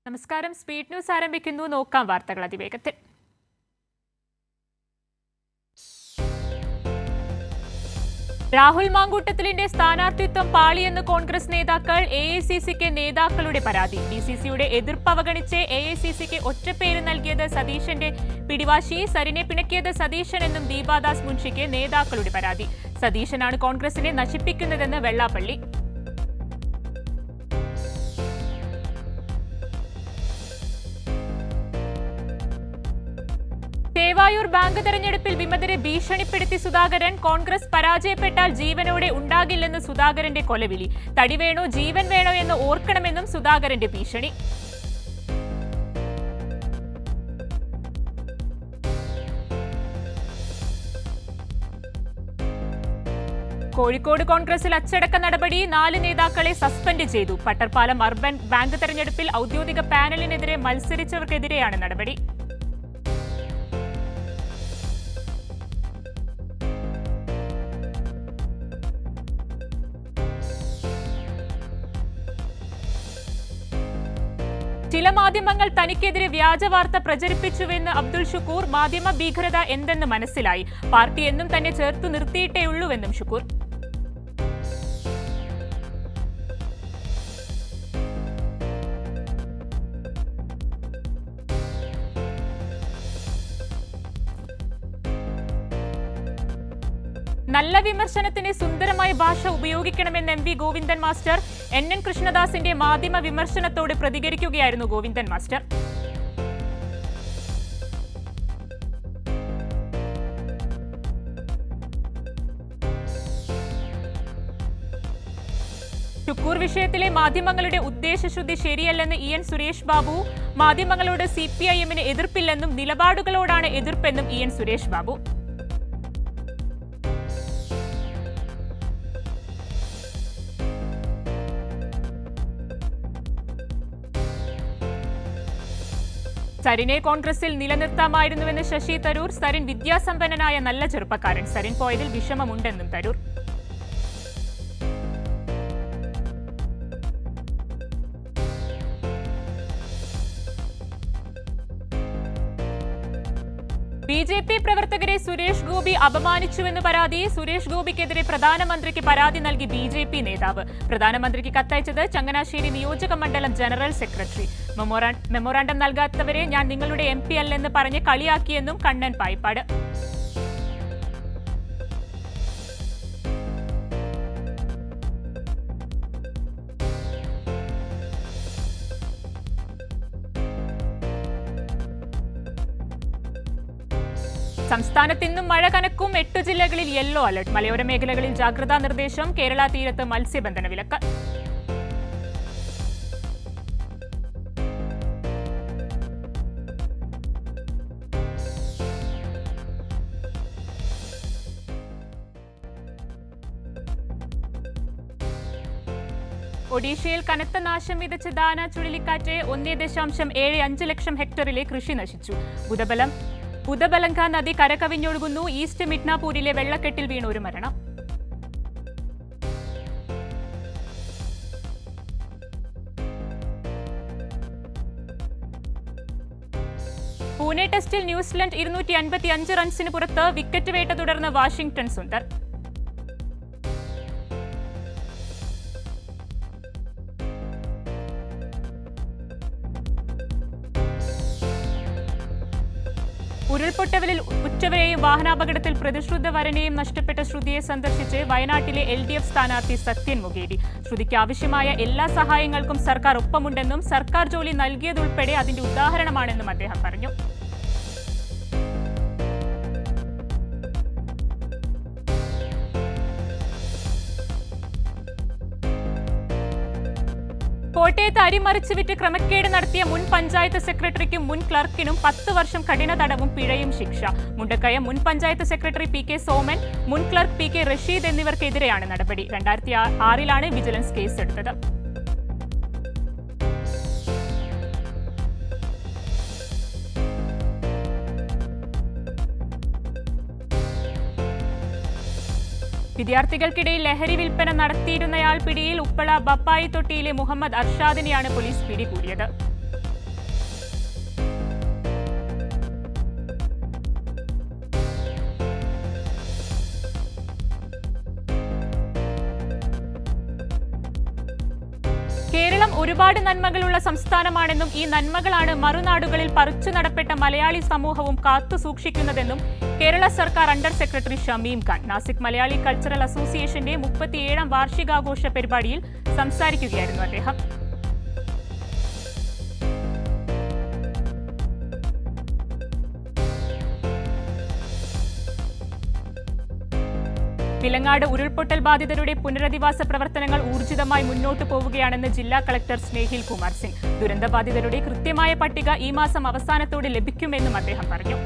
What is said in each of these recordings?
നമസ്കാരം speed news ആരംഭിക്കുന്നു നോക്കാം വാർത്തകൾ അതിവേഗത്തിൽ രാഹുൽ മാങ്കൂട്ടത്തിലിന്റെ സ്ഥാനാർത്ഥിത്വം പാളിയെന്ന് കോൺഗ്രസ് നേതാക്കൾ എ ഐ സി സിക്ക് നേതാക്കളുടെ പരാതി ഡി സി സിയുടെ എതിർപ്പ് അവഗണിച്ച് എ ഐ സി സിക്ക് ഒറ്റപ്പേര് നൽകിയത് സതീശന്റെ പിടിവാശി സരിനെ പിണക്കിയത് സതീശൻ എന്നും ദീപാദാസ് മുൻഷിക്ക് നേതാക്കളുടെ പരാതി സതീശനാണ് കോൺഗ്രസിനെ നശിപ്പിക്കുന്നതെന്ന് വെള്ളാപ്പള്ളി ചേവായൂർ ബാങ്ക് തെരഞ്ഞെടുപ്പിൽ വിമതരെ ഭീഷണിപ്പെടുത്തി സുധാകരൻ കോൺഗ്രസ് പരാജയപ്പെട്ടാൽ ജീവനോടെ ഉണ്ടാകില്ലെന്ന് സുധാകരന്റെ കൊലവിളി തടി വേണോ ജീവൻ വേണോ എന്ന് ഓർക്കണമെന്നും സുധാകരന്റെ ഭീഷണി കോഴിക്കോട് കോൺഗ്രസിൽ അച്ചടക്ക നടപടി നാല് നേതാക്കളെ സസ്പെൻഡ് ചെയ്തു പട്ടർപാലം അർബൻ ബാങ്ക് തെരഞ്ഞെടുപ്പിൽ ഔദ്യോഗിക പാനലിനെതിരെ മത്സരിച്ചവർക്കെതിരെയാണ് നടപടി ചില മാധ്യമങ്ങൾ തനിക്കെതിരെ വ്യാജ വാർത്ത പ്രചരിപ്പിച്ചുവെന്ന് അബ്ദുൾ ഷുക്കൂർ മാധ്യമ ഭീകരത എന്തെന്ന് മനസ്സിലായി പാർട്ടി എന്നും തന്നെ ചേർത്തു നിർത്തിയിട്ടേയുള്ളൂവെന്നും ഷുക്കൂർ നല്ല വിമർശനത്തിന് സുന്ദരമായ ഭാഷ ഉപയോഗിക്കണമെന്ന് M V Govindan master N N കൃഷ്ണദാസിന്റെ മാധ്യമ വിമർശനത്തോട് പ്രതികരിക്കുകയായിരുന്നു ഗോവിന്ദൻ മാസ്റ്റർ ഷുക്കൂർ വിഷയത്തിലെ മാധ്യമങ്ങളുടെ ഉദ്ദേശശുദ്ധി ശരിയല്ലെന്ന് ഇ എൻ സുരേഷ് ബാബു മാധ്യമങ്ങളോട് സി പി ഐ എമ്മിന് എതിർപ്പില്ലെന്നും നിലപാടുകളോടാണ് എതിർപ്പെന്നും ഇ എൻ സുരേഷ് ബാബു സരിനെ കോൺഗ്രസിൽ നിലനിർത്താമായിരുന്നുവെന്ന് ശശി തരൂർ സരിൻ വിദ്യാസമ്പന്നനായ നല്ല ചെറുപ്പക്കാരൻ സരിൻ പോയതിൽ വിഷമമുണ്ടെന്നും തരൂർ ബി ജെ പി പ്രവർത്തകരെ സുരേഷ് ഗോപി അപമാനിച്ചുവെന്ന് പരാതി സുരേഷ് ഗോപിക്കെതിരെ പ്രധാനമന്ത്രിക്ക് പരാതി നൽകി ബി ജെ പി നേതാവ് പ്രധാനമന്ത്രിക്ക് കത്തയച്ചത് ചങ്ങനാശ്ശേരി നിയോജക മണ്ഡലം ജനറൽ സെക്രട്ടറി മെമ്മോറാ- മെമ്മോറാണ്ടം നൽകാത്തവരെ ഞാൻ നിങ്ങളുടെ എം പി അല്ലെന്ന് പറഞ്ഞ് കളിയാക്കിയെന്നും കണ്ണൻ പായിപ്പാട് സംസ്ഥാനത്ത് ഇന്നും മഴ കനക്കും എട്ട് ജില്ലകളിൽ യെല്ലോ അലർട്ട് മലയോര മേഖലകളിൽ ജാഗ്രതാ നിർദ്ദേശം കേരള തീരത്ത് മത്സ്യബന്ധന വിലക്ക് ഒഡീഷയിൽ കനത്ത നാശം വിതച്ച ദാന ചുഴലിക്കാറ്റ് ഒന്നേ ദശാംശം ഏഴ് അഞ്ച് ലക്ഷം ഹെക്ടറിലെ കൃഷി നശിച്ചു ബുധബലം ബുധബലങ്ക നദി കരകവിഞ്ഞൊഴുകുന്നു ഈസ്റ്റ് മിഡ്നാപൂരിലെ വെള്ളക്കെട്ടിൽ വീണ ഒരു മരണം പൂനെ ടെസ്റ്റിൽ ന്യൂസിലൻഡ് ഇരുന്നൂറ്റി അൻപത്തി അഞ്ച് റൺസിന് പുറത്ത് വിക്കറ്റ് വേട്ട തുടർന്ന് വാഷിംഗ്ടൺ സുന്ദർ ഉരുൾപൊട്ടവലിൽ ഉറ്റവരെയും വാഹനാപകടത്തിൽ പ്രതിശ്രുത വരനെയും നഷ്ടപ്പെട്ട ശ്രുതിയെ സന്ദർശിച്ച് വയനാട്ടിലെ എൽ ഡി എഫ് സ്ഥാനാർത്ഥി സത്യൻ മുഖേരി ശ്രുതിക്ക് ആവശ്യമായ എല്ലാ സഹായങ്ങൾക്കും സർക്കാർ ഒപ്പമുണ്ടെന്നും സർക്കാർ ജോലി നൽകിയതുൾപ്പെടെ അതിന്റെ ഉദാഹരണമാണെന്നും അദ്ദേഹം പറഞ്ഞു കോട്ടയത്ത് അരിമറിച്ച് വിറ്റ് ക്രമക്കേട് നടത്തിയ മുൻ പഞ്ചായത്ത് സെക്രട്ടറിക്കും മുൻ ക്ലർക്കിനും പത്ത് വർഷം കഠിന തടവും പിഴയും ശിക്ഷ മുണ്ടക്കയം മുൻ panchayat secretary P K Soman മുൻ ക്ലർക്ക് പി കെ റഷീദ് എന്നിവർക്കെതിരെയാണ് നടപടി രണ്ടായിരത്തി ആറിലാണ് വിജിലൻസ് കേസെടുത്തത് വിദ്യാർത്ഥികൾക്കിടയിൽ ലഹരി വിൽപ്പന നടത്തിയിരുന്നയാൾ പിടിയിൽ ഉപ്പള ബപ്പായി തൊട്ടിയിലെ മുഹമ്മദ് അർഷാദിനെയാണ് പോലീസ് പിടികൂടിയത് ഒരുപാട് നന്മകളുള്ള സംസ്ഥാനമാണെന്നും ഈ നന്മകളാണ് മറുനാടുകളിൽ പറിച്ചു നടപ്പെട്ട മലയാളി സമൂഹവും കാത്തു സൂക്ഷിക്കുന്നതെന്നും കേരള സർക്കാർ under secretary Shameem Khan Nashik Malayali cultural അസോസിയേഷന്റെ മുപ്പത്തിയേഴാം വാർഷികാഘോഷ പരിപാടിയിൽ സംസാരിക്കുകയായിരുന്നു അദ്ദേഹം വിലങ്ങാട് ഉരുൾപൊട്ടൽ ബാധിതരുടെ പുനരധിവാസ പ്രവർത്തനങ്ങൾ ഊർജിതമായി മുന്നോട്ടു പോവുകയാണെന്ന് ജില്ലാ കളക്ടർ സ്നേഹിൽ കുമാർ സിംഗ് ദുരന്തബാധിതരുടെ കൃത്യമായ പട്ടിക ഈ മാസം അവസാനത്തോടെ ലഭിക്കുമെന്നും അദ്ദേഹം പറഞ്ഞു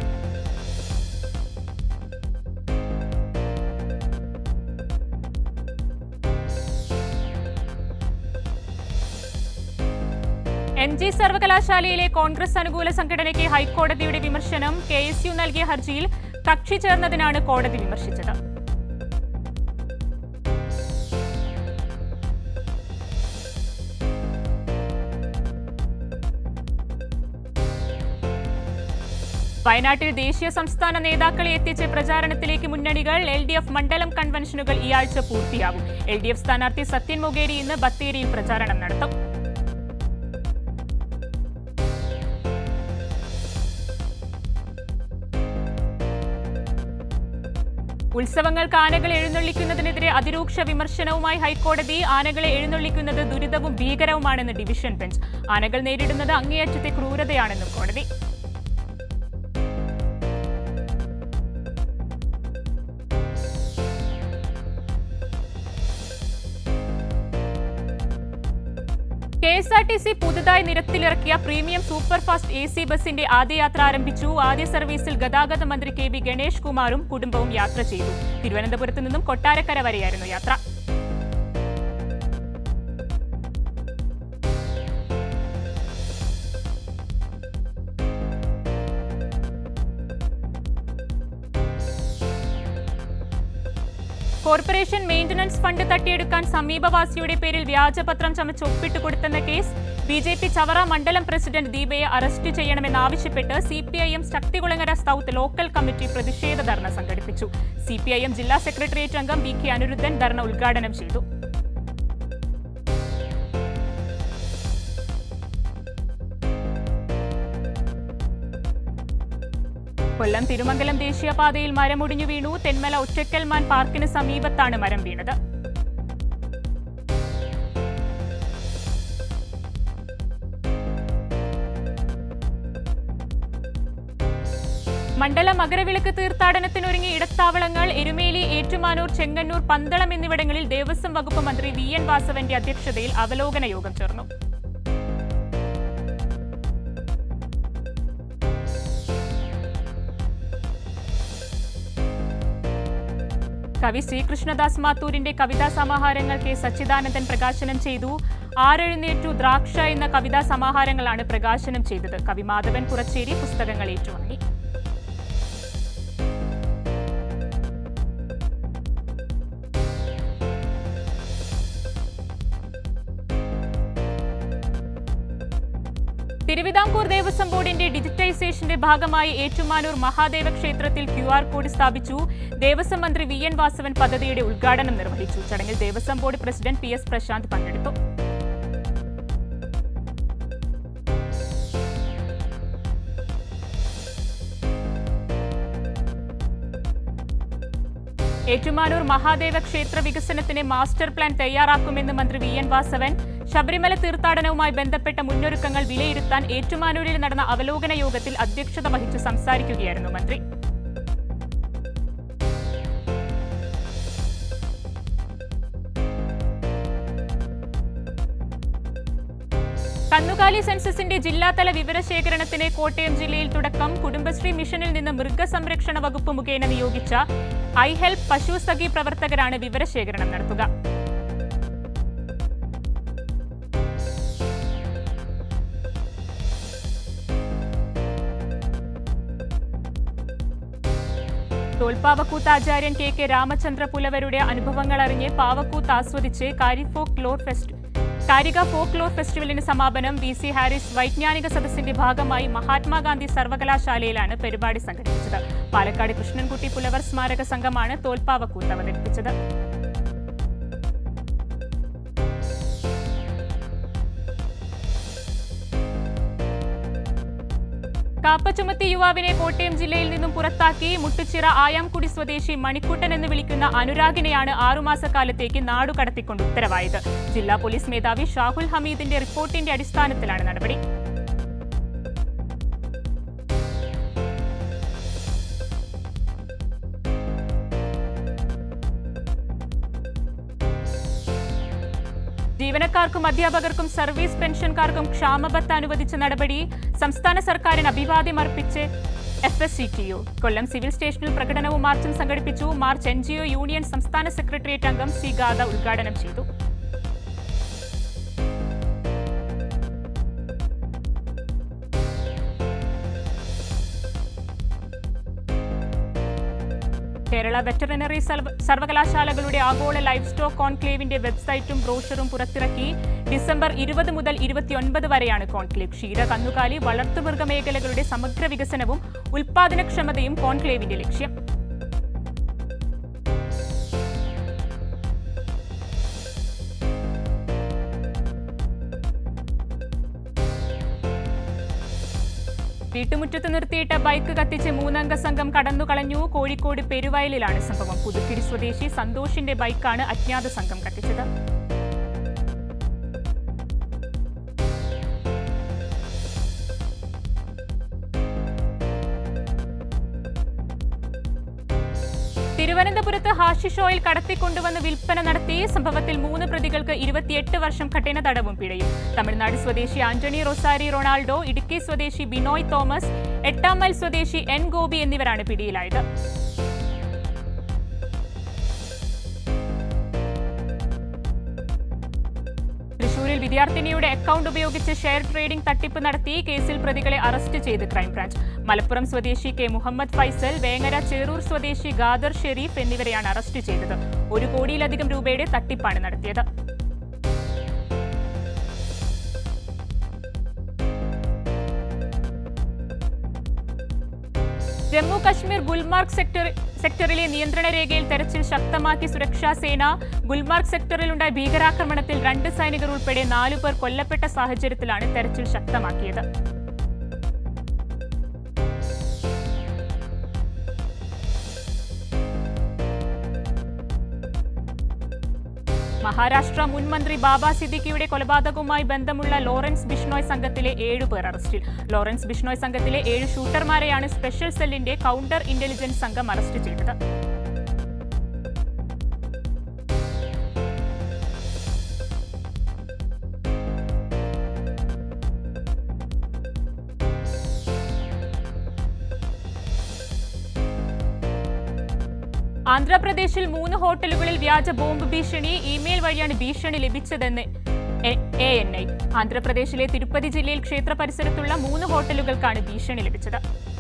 എം ജി സർവകലാശാലയിലെ കോൺഗ്രസ് അനുകൂല സംഘടനയ്ക്ക് ഹൈക്കോടതിയുടെ വിമർശനം കെ എസ് യു നൽകിയ ഹർജിയിൽ കക്ഷി ചേർന്നതിനാണ് കോടതി വിമർശിച്ചത് വയനാട്ടിൽ ദേശീയ സംസ്ഥാന നേതാക്കളെ എത്തിച്ച് പ്രചാരണത്തിലേക്ക് മുന്നണികൾ എൽ ഡി എഫ് മണ്ഡലം കൺവെൻഷനുകൾ ഈ ആഴ്ച പൂർത്തിയാകും എൽ ഡി എഫ് സ്ഥാനാർത്ഥി സത്യൻ മൊഗേരി ഇന്ന് ബത്തേരിയിൽ പ്രചാരണം നടത്തും ഉത്സവങ്ങൾക്ക് ആനകൾ എഴുന്നള്ളിക്കുന്നതിനെതിരെ അതിരൂക്ഷ വിമർശനവുമായി ഹൈക്കോടതി ആനകളെ എഴുന്നള്ളിക്കുന്നത് ദുരിതവും ഭീകരവുമാണെന്ന് ഡിവിഷൻ ബെഞ്ച് ആനകൾ നേരിടുന്നത് അങ്ങേയറ്റത്തെ ക്രൂരതയാണെന്നും കോടതി K S R T C പുതുതായി നിരത്തിലിറക്കിയ premium super fast A C ബസിന്റെ ആദ്യ യാത്ര ആരംഭിച്ചു ആദ്യ സർവീസിൽ ഗതാഗത മന്ത്രി കെ വി ഗണേഷ് കുമാറും കുടുംബവും യാത്ര ചെയ്തു തിരുവനന്തപുരത്ത് നിന്നും കൊട്ടാരക്കര വരെയായിരുന്നു യാത്ര കോർപ്പറേഷൻ മെയിന്റനൻസ് ഫണ്ട് തട്ടിയെടുക്കാൻ സമീപവാസിയുടെ പേരിൽ വ്യാജപത്രം ചമച്ച് ഒപ്പിട്ട് കൊടുത്തെന്ന case B J P Chavara മണ്ഡലം പ്രസിഡന്റ് ദീപയെ അറസ്റ്റ് ചെയ്യണമെന്നാവശ്യപ്പെട്ട് C P I M Sakthikulangara south local committee പ്രതിഷേധ ധർണ സംഘടിപ്പിച്ചു സി പി ഐ എം ജില്ലാ സെക്രട്ടേറിയറ്റ് അംഗം വി കെ അനിരുദ്ധൻ ധർണ ഉദ്ഘാടനം ചെയ്തു കൊല്ലം തിരുമംഗലം ദേശീയപാതയിൽ മരമൊടിഞ്ഞു വീണു തെന്മല ഒറ്റക്കൽമാൻ പാർക്കിന് സമീപത്താണ് മരം വീണത് മണ്ഡല മകരവിളക്ക് തീർത്ഥാടനത്തിനൊരുങ്ങി ഇടത്താവളങ്ങൾ എരുമേലി ഏറ്റുമാനൂർ ചെങ്ങന്നൂർ പന്തളം എന്നിവിടങ്ങളിൽ ദേവസ്വം വകുപ്പ് മന്ത്രി വി എൻ വാസവന്റെ അധ്യക്ഷതയിൽ അവലോകന യോഗം ചേർന്നു കവി ശ്രീകൃഷ്ണദാസ് മാത്തൂരിന്റെ കവിതാ സമാഹാരങ്ങൾ കെ സച്ചിദാനന്ദൻ പ്രകാശനം ചെയ്തു ആരെഴുന്നേറ്റു ദ്രാക്ഷ എന്ന കവിതാ സമാഹാരങ്ങളാണ് പ്രകാശനം ചെയ്തത് കവി മാധവൻ പുറച്ചേരി പുസ്തകങ്ങൾ ഏറ്റുവാങ്ങി തിരുവിതാംകൂർ ദേവസ്വം ബോർഡിന്റെ ഡിജിറ്റൈസേഷന്റെ ഭാഗമായി ഏറ്റുമാനൂർ മഹാദേവ ക്ഷേത്രത്തിൽ ക്യു ആർ കോഡ് സ്ഥാപിച്ചു ദേവസ്വം മന്ത്രി വി എൻ വാസവൻ പദ്ധതിയുടെ ഉദ്ഘാടനം നിർവഹിച്ചു ചടങ്ങിൽ Devaswom board president P S Prashanth പങ്കെടുത്തു ഏറ്റുമാനൂർ മഹാദേവ ക്ഷേത്ര വികസനത്തിന് മാസ്റ്റർ പ്ലാൻ തയ്യാറാക്കുമെന്ന് മന്ത്രി വി എൻ വാസവൻ ശബരിമല തീർത്ഥാടനവുമായി ബന്ധപ്പെട്ട മുന്നൊരുക്കങ്ങൾ വിലയിരുത്താൻ ഏറ്റുമാനൂരിൽ നടന്ന അവലോകന യോഗത്തിൽ അധ്യക്ഷത വഹിച്ചു സംസാരിക്കുകയായിരുന്നു മന്ത്രി കന്നുകാലി സെൻസസിന്റെ ജില്ലാതല വിവരശേഖരണത്തിന് കോട്ടയം ജില്ലയിൽ തുടക്കം കുടുംബശ്രീ മിഷനിൽ നിന്ന് മൃഗസംരക്ഷണ വകുപ്പ് മുഖേന നിയോഗിച്ച ഐ ഹെൽപ്പ് പശു സഖി പ്രവർത്തകരാണ് വിവരശേഖരണം നടത്തുക തോൽപ്പാവക്കൂത്ത് ആചാര്യൻ കെ കെ രാമചന്ദ്ര പുലവരുടെ അനുഭവങ്ങൾ അറിഞ്ഞ് പാവക്കൂത്ത് ആസ്വദിച്ച് Kari folklore fest Karika folklore ഫെസ്റ്റിവലിന് സമാപനം വി സി ഹാരിസ് വൈജ്ഞാനിക സദസ്സിന്റെ ഭാഗമായി മഹാത്മാഗാന്ധി സർവകലാശാലയിലാണ് പരിപാടി സംഘടിപ്പിച്ചത് പാലക്കാട് കൃഷ്ണൻകുട്ടി പുലവർ സ്മാരക സംഘമാണ് തോൽപ്പാവക്കൂത്ത് അവതരിപ്പിച്ചത് കാപ്പ ചുമത്തി യുവാവിനെ കോട്ടയം ജില്ലയിൽ നിന്നും പുറത്താക്കി മുട്ടുച്ചിറ ആയാംകുടി സ്വദേശി മണിക്കുട്ടൻ എന്ന് വിളിക്കുന്ന അനുരാഗിനെയാണ് ആറുമാസക്കാലത്തേക്ക് നാടുകടത്തിക്കൊണ്ട് ഉത്തരവായത് ജില്ലാ പോലീസ് മേധാവി ഷാഹുൽ ഹമീദിന്റെ റിപ്പോർട്ടിന്റെ അടിസ്ഥാനത്തിലാണ് നടപടി ജീവനക്കാർക്കും അധ്യാപകർക്കും സർവീസ് പെൻഷൻകാർക്കും ക്ഷാമബത്ത് അനുവദിച്ച നടപടി സംസ്ഥാന സർക്കാരിന് അഭിവാദ്യം അർപ്പിച്ച് F S C T U Kollam civil സ്റ്റേഷനിൽ പ്രകടനവും മാർച്ചും സംഘടിപ്പിച്ചു march N G O union സംസ്ഥാന സെക്രട്ടേറിയറ്റ് അംഗം സി ഗാഥ ഉദ്ഘാടനം ചെയ്തു കേരള വെറ്ററിനറി സർവ- സർവകലാശാലകളുടെ ആഗോള ലൈഫ് സ്റ്റോക്ക് കോൺക്ലേവിന്റെ വെബ്സൈറ്റും ബ്രോഷറും പുറത്തിറക്കി ഡിസംബർ ഇരുപത് മുതൽ ഇരുപത്തിയൊൻപത് വരെയാണ് കോൺക്ലേവ് ക്ഷീര കന്നുകാലി വളർത്തുമൃഗ മേഖലകളുടെ സമഗ്ര വികസനവും ഉൽപാദനക്ഷമതയും കോൺക്ലേവിന്റെ ലക്ഷ്യം വീട്ടുമുറ്റത്ത് നിർത്തിയിട്ട ബൈക്ക് കത്തിച്ച് മൂന്നംഗ സംഘം കടന്നുകളഞ്ഞു കോഴിക്കോട് പെരുവയലിലാണ് സംഭവം പുതുക്കിടി സ്വദേശി സന്തോഷിന്റെ ബൈക്കാണ് അജ്ഞാത സംഘം കത്തിച്ചത് തിരുവനന്തപുരത്ത് ഹാഷിഷ് ഓയിൽ കടത്തിക്കൊണ്ടുവന്ന് വിൽപ്പന നടത്തി സംഭവത്തിൽ മൂന്ന് പ്രതികൾക്ക് ഇരുപത്തിയെട്ട് വർഷം കഠിന തടവും പിഴയും തമിഴ്നാട് സ്വദേശി ആന്റണി റൊസാരി റൊണാൾഡോ ഇടുക്കി സ്വദേശി ബിനോയ് തോമസ് എട്ടാം മൈൽ സ്വദേശി എൻ ഗോപി എന്നിവരാണ് പിടിയിലായത് തൃശൂരിൽ വിദ്യാർത്ഥിനിയുടെ അക്കൗണ്ട് ഉപയോഗിച്ച് ഷെയർ ട്രേഡിംഗ് തട്ടിപ്പ് നടത്തി കേസിൽ പ്രതികളെ അറസ്റ്റ് ചെയ്ത് ക്രൈംബ്രാഞ്ച് മലപ്പുറം സ്വദേശി കെ മുഹമ്മദ് ഫൈസൽ വേങ്ങര ചേറൂർ സ്വദേശി ഗാദർ ഷെരീഫ് എന്നിവരെയാണ് അറസ്റ്റ് ചെയ്തത് ഒരു കോടിയിലധികം രൂപയുടെ തട്ടിപ്പാണ് നടത്തിയത് ജമ്മു കശ്മീർ ഗുൽമാർഗ് സെക്ടർ സെക്ടറിലെ നിയന്ത്രണ രേഖയിൽ തെരച്ചിൽ ശക്തമാക്കി സുരക്ഷാ സേന ഗുൽമാർഗ് സെക്ടറിലുണ്ടായ ഭീകരാക്രമണത്തിൽ രണ്ട് സൈനികർ ഉൾപ്പെടെ നാലു പേർ കൊല്ലപ്പെട്ട സാഹചര്യത്തിലാണ് തെരച്ചിൽ ശക്തമാക്കിയത് മഹാരാഷ്ട്ര മുൻ മന്ത്രി ബാബ സിദ്ദിഖിയുടെ കൊലപാതകവുമായി ബന്ധമുള്ള ലോറൻസ് ബിഷ്ണോയ് സംഘത്തിലെ ഏഴു പേർ അറസ്റ്റിൽ ലോറൻസ് ബിഷ്ണോയ് സംഘത്തിലെ ഏഴ് ഷൂട്ടർമാരെയാണ് സ്പെഷ്യൽ സെല്ലിന്റെ കൗണ്ടർ ഇന്റലിജൻസ് സംഘം അറസ്റ്റ് ചെയ്തത് ആന്ധ്രാപ്രദേശിൽ മൂന്ന് ഹോട്ടലുകളിൽ വ്യാജ ബോംബ് ഭീഷണി ഇമെയിൽ വഴിയാണ് ഭീഷണി ലഭിച്ചതെന്ന് എ എൻ ഐ ആന്ധ്രാപ്രദേശിലെ തിരുപ്പതി ജില്ലയിൽ ക്ഷേത്ര പരിസരത്തുള്ള മൂന്ന് ഹോട്ടലുകൾക്കാണ് ഭീഷണി ലഭിച്ചത്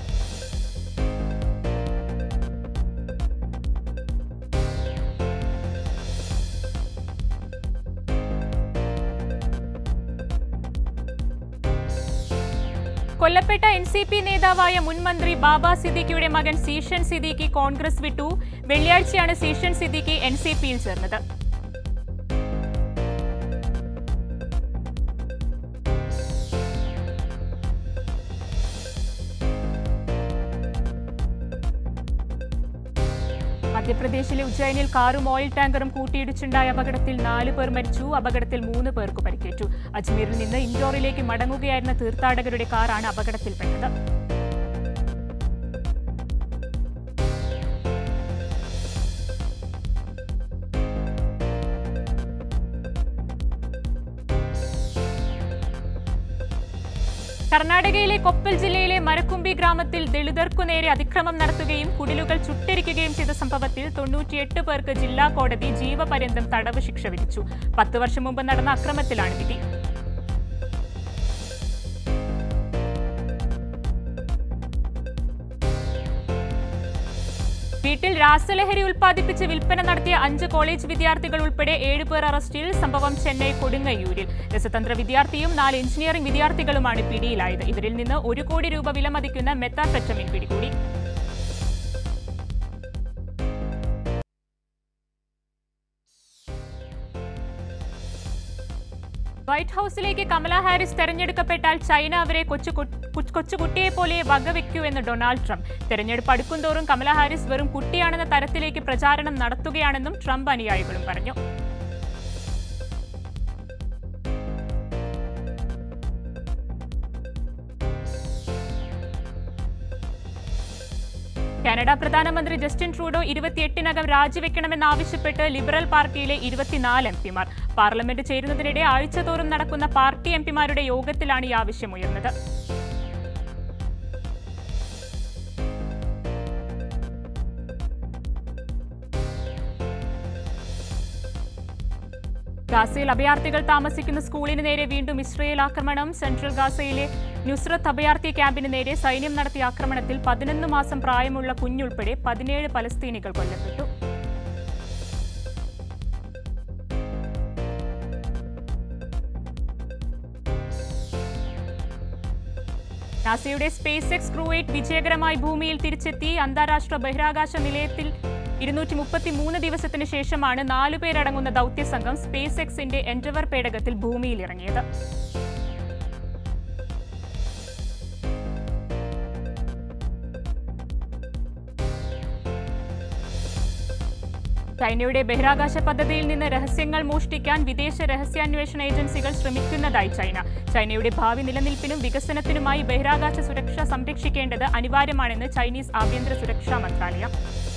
കൊല്ലപ്പെട്ട എൻ സി പി നേതാവായ മുൻ മന്ത്രി ബാബ സിദ്ദിഖിയുടെ മകൻ സീഷൻ സിദ്ദിഖി കോൺഗ്രസ് വിട്ടു വെള്ളിയാഴ്ചയാണ് സീഷൻ സിദ്ദിഖി എൻ സി പിയിൽ ചേർന്നത് മധ്യപ്രദേശിലെ ഉജ്ജയിനിൽ കാറും ഓയിൽ ടാങ്കറും കൂട്ടിയിടിച്ചുണ്ടായ അപകടത്തിൽ നാല് പേർ മരിച്ചു അപകടത്തിൽ മൂന്ന് പേർക്ക് പരിക്കേറ്റു അജ്മീറിൽ നിന്ന് ഇൻഡോറിലേക്ക് മടങ്ങുകയായിരുന്ന തീർത്ഥാടകരുടെ കാറാണ് അപകടത്തിൽപ്പെട്ടത് കർണാടകയിലെ കൊപ്പൽ ജില്ലയിലെ മരക്കുമ്പി ഗ്രാമത്തിൽ ദളിതർക്കു നേരെ അതിക്രമം നടത്തുകയും കുടിലുകൾ ചുട്ടരിക്കുകയും ചെയ്ത സംഭവത്തിൽ തൊണ്ണൂറ്റിയെട്ട് പേർക്ക് ജില്ലാ കോടതി ജീവപര്യന്തം തടവ് ശിക്ഷ വിധിച്ചു പത്ത് വർഷം മുമ്പ് നടന്ന അക്രമത്തിലാണ് വിധി വീട്ടിൽ രാസലഹരി ഉൽപ്പാദിപ്പിച്ച് വിൽപ്പന നടത്തിയ അഞ്ച് കോളേജ് വിദ്യാർത്ഥികൾ ഉൾപ്പെടെ ഏഴ് പേർ അറസ്റ്റിൽ സംഭവം ചെന്നൈ കൊടുങ്ങല്ലൂരിൽ രസതന്ത്ര വിദ്യാർത്ഥിയും നാല് എഞ്ചിനീയറിംഗ് വിദ്യാർത്ഥികളുമാണ് പിടിയിലായത് ഇവരിൽ നിന്ന് ഒരു കോടി രൂപ വിലമതിക്കുന്ന മെത്താഫെറ്റമിൻ പിടികൂടി വൈറ്റ് ഹൌസിലേക്ക് കമല ഹാരിസ് തെരഞ്ഞെടുക്കപ്പെട്ടാൽ ചൈന അവരെ കൊച്ചു കൊച്ചുകുട്ടിയെ പോലെ വകവെക്കൂ എന്ന് ഡൊണാൾഡ് ട്രംപ് തെരഞ്ഞെടുപ്പ് അടുക്കുംതോറും കമല ഹാരിസ് വെറും കുട്ടിയാണെന്ന തരത്തിലേക്ക് പ്രചാരണം നടത്തുകയാണെന്നും ട്രംപ് അനുയായികളും പറഞ്ഞു കാനഡ പ്രധാനമന്ത്രി ജസ്റ്റിൻ ട്രൂഡോ ഇരുപത്തിയെട്ടിനകം രാജിവെക്കണമെന്നാവശ്യപ്പെട്ട് ലിബറൽ പാർട്ടിയിലെ ഇരുപത്തിനാല് എം പിമാർ പാർലമെന്റ് ചേരുന്നതിനിടെ ആഴ്ചതോറും നടക്കുന്ന പാർട്ടി എം പിമാരുടെ യോഗത്തിലാണ് ഈ ആവശ്യമുയർന്നത് ഗാസയിൽ അഭയാർത്ഥികൾ താമസിക്കുന്ന സ്കൂളിന് നേരെ വീണ്ടും ഇസ്രയേൽ ആക്രമണം സെൻട്രൽ ഗാസയിലെ നുസ്രത്ത് അഭയാർത്ഥി ക്യാമ്പിന് നേരെ സൈന്യം നടത്തിയ ആക്രമണത്തിൽ പതിനൊന്ന് മാസം പ്രായമുള്ള കുഞ്ഞുൾപ്പെടെ പതിനേഴ് പലസ്തീനികൾ കൊല്ലപ്പെട്ടു നാസയുടെ സ്പേസ് എക്സ് ക്രൂവേറ്റ് വിജയകരമായി ഭൂമിയിൽ തിരിച്ചെത്തി അന്താരാഷ്ട്ര ബഹിരാകാശ നിലയത്തിൽ ഇരുന്നൂറ്റി മുപ്പത്തി മൂന്ന് ദിവസത്തിന് ശേഷമാണ് നാലുപേരടങ്ങുന്ന ദൗത്യസംഘം സ്പേസ് എക്സിന്റെ എൻഡവർ പേടകത്തിൽ ഭൂമിയിൽ ഇറങ്ങിയത് ചൈനയുടെ ബഹിരാകാശ പദ്ധതിയിൽ നിന്ന് രഹസ്യങ്ങൾ മോഷ്ടിക്കാൻ വിദേശ രഹസ്യാന്വേഷണ ഏജൻസികൾ ശ്രമിക്കുന്നതായി ചൈന ചൈനയുടെ ഭാവി നിലനിൽപ്പിനും വികസനത്തിനുമായി ബഹിരാകാശ സുരക്ഷ സംരക്ഷിക്കേണ്ടത് അനിവാര്യമാണെന്ന് ചൈനീസ് ആഭ്യന്തര സുരക്ഷാ മന്ത്രാലയം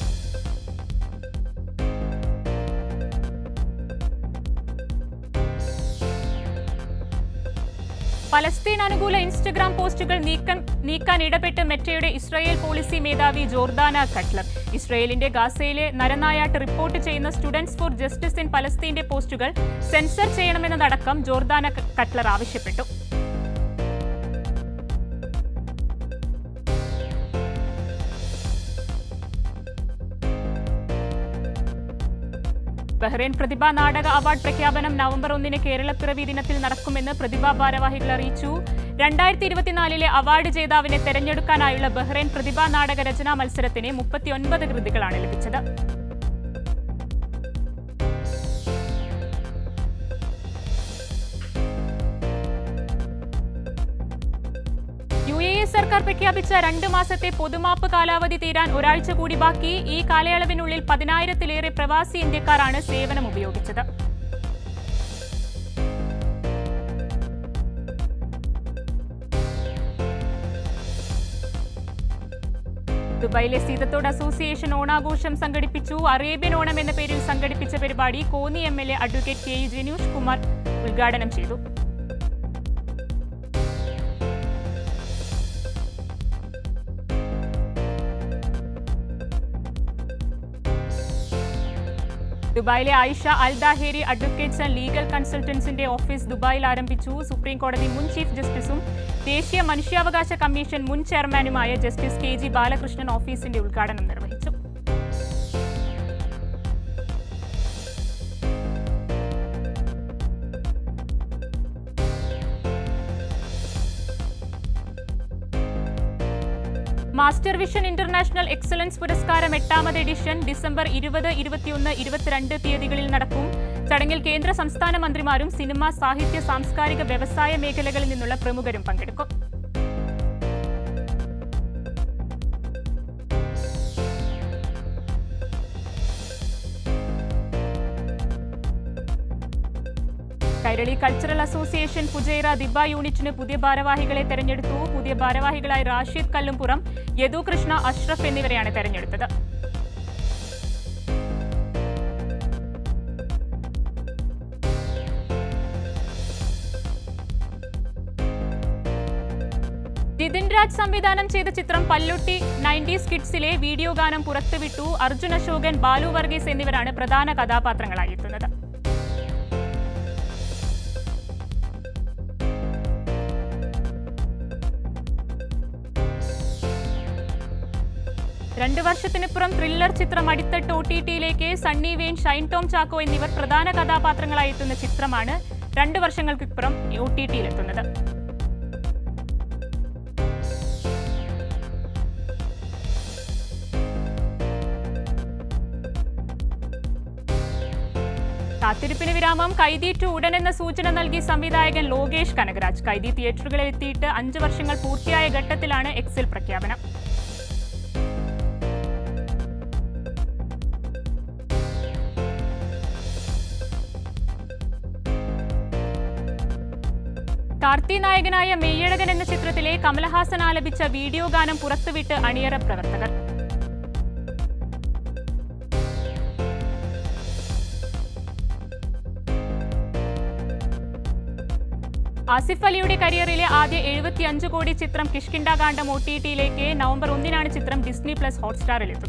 പലസ്തീൻ അനുകൂല ഇൻസ്റ്റഗ്രാം പോസ്റ്റുകൾ നീക്കം നീക്കാൻ ഇടപെട്ട് മെറ്റയുടെ ഇസ്രായേൽ പോളിസി മേധാവി ജോർദാന കട്ട്ലർ ഇസ്രായേലിന്റെ ഗാസയിലെ നരനായാട്ട് റിപ്പോർട്ട് ചെയ്യുന്ന സ്റ്റുഡൻസ് ഫോർ ജസ്റ്റിസ് ഇൻ പലസ്തീന്റെ പോസ്റ്റുകൾ സെൻസർ ചെയ്യണമെന്നതടക്കം ജോർദാന കട്ട്ലർ ആവശ്യപ്പെട്ടു ബഹ്റൈൻ പ്രതിഭാ നാടക അവാർഡ് പ്രഖ്യാപനം നവംബർ ഒന്നിന് കേരളപ്പിറവി ദിനത്തിൽ നടക്കുമെന്ന് പ്രതിഭാ ഭാരവാഹികൾ അറിയിച്ചു രണ്ടായിരത്തി ഇരുപത്തിനാലിലെ അവാർഡ് ജേതാവിനെ തെരഞ്ഞെടുക്കാനായുള്ള ബഹ്റൈൻ പ്രതിഭാ നാടക രചനാ മത്സരത്തിന് മുപ്പത്തിയൊൻപത് കൃതികളാണ് ലഭിച്ചത് യു എ എ സർക്കാർ പ്രഖ്യാപിച്ച രണ്ട് മാസത്തെ പൊതുമാപ്പ് കാലാവധി തീരാൻ ഒരാഴ്ച കൂടി ബാക്കി ഈ കാലയളവിനുള്ളിൽ പതിനായിരത്തിലേറെ പ്രവാസി ഇന്ത്യക്കാരാണ് സേവനം ഉപയോഗിച്ചത് ദുബായിലെ സീതത്തോട് അസോസിയേഷൻ ഓണാഘോഷം സംഘടിപ്പിച്ചു അറേബ്യൻ ഓണം എന്ന പേരിൽ സംഘടിപ്പിച്ച പരിപാടി Konni M L A advocate K Janush Kumar ഉദ്ഘാടനം ചെയ്തു ദുബായിലെ Ayesha Al Dhaheri advocates and legal കൺസൾട്ടൻസിന്റെ ഓഫീസ് ദുബായിൽ ആരംഭിച്ചു സുപ്രീം കോടതി മുൻ ചീഫ് ജസ്റ്റിസും ദേശീയ മനുഷ്യാവകാശ കമ്മീഷൻ മുൻ ചെയർമാനുമായ ജസ്റ്റിസ് കെ ജി ബാലകൃഷ്ണൻ ഓഫീസിന്റെ ഉദ്ഘാടനം നിർവഹിച്ചു മാസ്റ്റർ വിഷൻ ഇന്റർനാഷണൽ എക്സലൻസ് പുരസ്കാരം എട്ടാമത് എഡിഷൻ ഡിസംബർ ഇരുപത് ഇരുപത്തിയൊന്ന് ഇരുപത്തിരണ്ട് തീയതികളിൽ നടക്കും ചടങ്ങിൽ കേന്ദ്ര സംസ്ഥാന മന്ത്രിമാരും സിനിമ സാഹിത്യ സാംസ്കാരിക വ്യവസായ മേഖലകളിൽ നിന്നുള്ള പ്രമുഖരും പങ്കെടുക്കും Kairali cultural association Fujairah Dibba യൂണിറ്റിന് പുതിയ ഭാരവാഹികളെ തെരഞ്ഞെടുത്തു പുതിയ ഭാരവാഹികളായി റാഷിദ് കല്ലുംപുറം യദു കൃഷ്ണ അഷ്റഫ് എന്നിവരെയാണ് തെരഞ്ഞെടുത്തത് ജിതിൻ രാജ് സംവിധാനം ചെയ്ത ചിത്രം പല്ലുട്ടി നയൻറ്റീസ് കിഡ്സിലെ വീഡിയോ ഗാനം പുറത്തുവിട്ടു അർജുൻ അശോകൻ ബാലു വർഗീസ് എന്നിവരാണ് പ്രധാന കഥാപാത്രങ്ങളായി എത്തുന്നത് രണ്ടു വർഷത്തിനിപ്പുറം ത്രില്ലർ ചിത്രം അടിത്തട്ട് ഒ ടി ടിയിലേക്ക് സണ്ണി വെയിൻ ഷൈൻ ടോം ചാക്കോ എന്നിവർ പ്രധാന കഥാപാത്രങ്ങളായി എത്തുന്ന ചിത്രമാണ് രണ്ടു വർഷങ്ങൾക്കിപ്പുറം ഒ ടി ടിയിലെത്തുന്നത് കാത്തിരിപ്പിന് വിരാമം കൈതി ടു ഉടനെന്ന സൂചന നൽകി സംവിധായകൻ ലോകേഷ് കനകരാജ് കൈതി തിയേറ്ററുകളിൽ എത്തിയിട്ട് അഞ്ച് വർഷങ്ങൾ പൂർത്തിയായ ഘട്ടത്തിലാണ് എക്സിൽ പ്രഖ്യാപനം കാർത്തി നായകനായ മെയ്യഴകൻ എന്ന ചിത്രത്തിലെ കമലഹാസൻ ആലപിച്ച വീഡിയോ ഗാനം പുറത്തുവിട്ട് അണിയറ പ്രവർത്തകർ ആസിഫ് അലിയുടെ കരിയറിലെ ആദ്യ എഴുപത്തിയഞ്ച് കോടി ചിത്രം കിഷ്കിണ്ട കാണ്ഡം ഒ ടി ടിയിലേക്ക് നവംബർ ഒന്നിനാണ് ചിത്രം ഡിസ്നി പ്ലസ് ഹോട്ട്സ്റ്റാറിൽ എത്തുക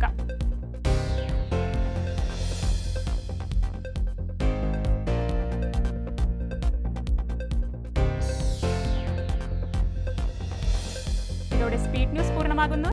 ഇതോടെ സ്പീഡ് ന്യൂസ് പൂർണ്ണമാകുന്നു